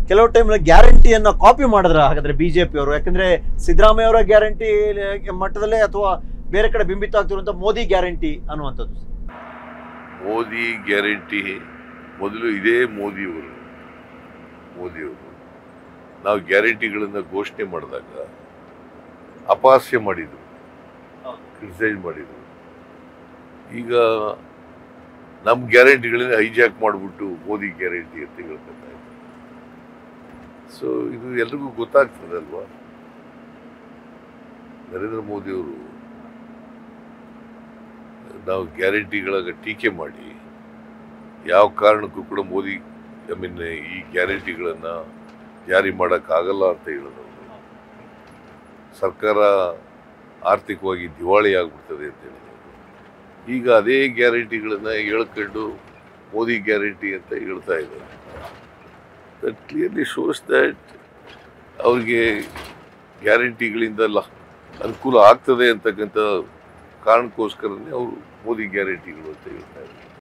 ಕೆಲವು time ಗ್ಯಾರಂಟಿಯನ್ನ copy ಮಾಡಿದ್ರ ಹಾಗಾದ್ರೆ ಬಿಜೆಪಿ ಅವರು ಯಾಕಂದ್ರೆ ಸಿದ್ದರಾಮಯ್ಯ ಅವರ ಗ್ಯಾರಂಟಿ ಮಟ್ಟದಲ್ಲೇ ಅಥವಾ ಬೇರೆ ಕಡೆ ಬಿಂಬಿತ ಆಗ್ತಿರುವಂತ ಮೋದಿ ಗ್ಯಾರಂಟಿ ಅನ್ನುವಂಥದ್ದು ಮೋದಿ ಗ್ಯಾರಂಟಿ ಮೊದಲು ಇದೇ ಮೋದಿಯವರು ಮೋದಿಯವರು ನಾವು ಗ್ಯಾರಂಟಿಗಳನ್ನು ಘೋಷಣೆ ಮಾಡಿದಾಗ ಅಪಹಾಸ್ಯ ಮಾಡಿದ್ರು ಕ್ರಿಟಿಸೈಸ್ ಮಾಡಿದ್ರು ಈಗ ನಮ್ಮ ಗ್ಯಾರಂಟಿಗಳನ್ನ ಹೈಜಾಕ್ ಮಾಡಿಬಿಟ್ಟು ಮೋದಿ ಗ್ಯಾರಂಟಿ ಅಂತ ಹೇಳ್ಕೊತಾ ಇದ್ದಾರೆ ಸೊ ಇದು ಎಲ್ರಿಗೂ ಗೊತ್ತಾಗ್ತದಲ್ವಾ ನರೇಂದ್ರ ಮೋದಿಯವರು ನಾವು ಗ್ಯಾರಂಟಿಗಳಾಗ ಟೀಕೆ ಮಾಡಿ ಯಾವ ಕಾರಣಕ್ಕೂ ಕೂಡ ಮೋದಿ ಐ ಮೀನ್ ಈ ಗ್ಯಾರಂಟಿಗಳನ್ನು ಜಾರಿ ಮಾಡೋಕ್ಕಾಗಲ್ಲ ಅಂತ ಹೇಳಿದವರು ಸರ್ಕಾರ ಆರ್ಥಿಕವಾಗಿ ದಿವಾಳಿ ಆಗ್ಬಿಡ್ತದೆ ಅಂತ ಹೇಳಿದವರು ಈಗ ಅದೇ ಗ್ಯಾರಂಟಿಗಳನ್ನು ಹೇಳ್ಕೊಂಡು ಮೋದಿ ಗ್ಯಾರಂಟಿ ಅಂತ ಹೇಳ್ತಾ ಇದ್ದಾರೆ ದಟ್ ಕ್ಲಿಯರ್ಲಿ ಶೋಸ್ ದಟ್ ಅವ್ರಿಗೆ ಗ್ಯಾರಂಟಿಗಳಿಂದ ಲ- ಅನುಕೂಲ ಆಗ್ತದೆ ಅಂತಕ್ಕಂಥ ಕಾರಣಕ್ಕೋಸ್ಕರನೇ ಅವರು ಮೋದಿ ಗ್ಯಾರಂಟಿಗಳು ಅಂತ ಹೇಳ್ತಾ ಇದ್ದಾರೆ